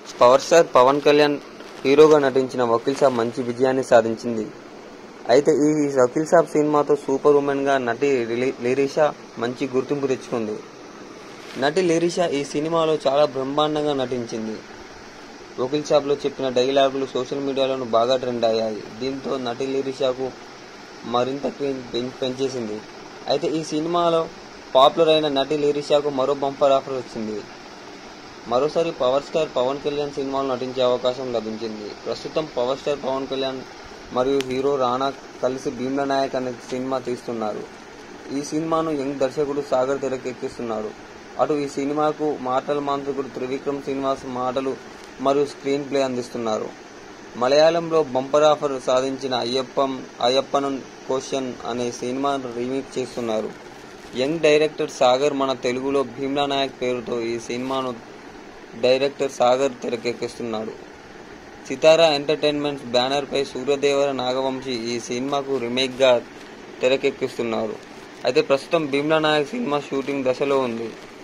power star Pawan Kalyan హీరోగా నటించిన వకీల్ సాబ్ మంచి విజయాన్ని సాధించింది అయితే ఈ వకీల్ సాబ్ సినిమాతో సూపర్ ఉమెన్ గా నటి లిలి- లిరిషా మంచి గుర్తింపు తెచ్చుకుంది నటి లిరిషా ఈ సినిమాలో చాలా బ్రహ్మాండంగా నటించింది వకీల్ సాబ్లో చెప్పిన డైలాగులు సోషల్ మీడియాలోనూ బాగా ట్రెండ్ అయ్యాయి దీంతో నటి లిరిషాకు మరింత పెం- పెం- పెంచేసింది అయితే ఈ సినిమాలో పాపులర్ అయిన నటి లిరిషాకు మరో బంపర్ ఆఫర్ వచ్చింది మరోసారి పవర్ స్టార్ పవన్ కళ్యాణ్ సినిమాలో నటించే అవకాశం లభించింది ప్రస్తుతం పవర్ స్టార్ పవన్ కళ్యాణ్ మరియు హీరో రానా కలిసి భీమ్ల నాయక్ అనే సినిమా తీస్తున్నారు ఈ సినిమాను యంగ్ దర్శకుడు సాగర్ తెరకెక్కిస్తున్నాడు అటు ఈ సినిమాకు మాటల మాంత్రికుడు త్రివిక్రమ్ శ్రీనివాస్ మాటలు మరియు స్క్రీన్ ప్లే అందిస్తున్నారు మలయాళంలో బంపర్ ఆఫర్ సాధించిన అయ్యప్పం అయ్యప్పన్ క్వశ్చన్ అనే సినిమాను రీమేక్ చేస్తున్నారు యంగ్ డైరెక్టర్ సాగర్ మన తెలుగులో భీమ్లా నాయక్ పేరుతో ఈ సినిమాను డైరెక్టర్ సాగర్ తెరకెక్కిస్తున్నాడు సితారా ఎంటర్టైన్మెంట్స్ బ్యానర్పై సూర్యదేవర నాగవంశి ఈ సినిమాకు రీమేక్గా తెరకెక్కిస్తున్నారు అయితే ప్రస్తుతం భీమ్లా నాయక్ సినిమా షూటింగ్ దశలో ఉంది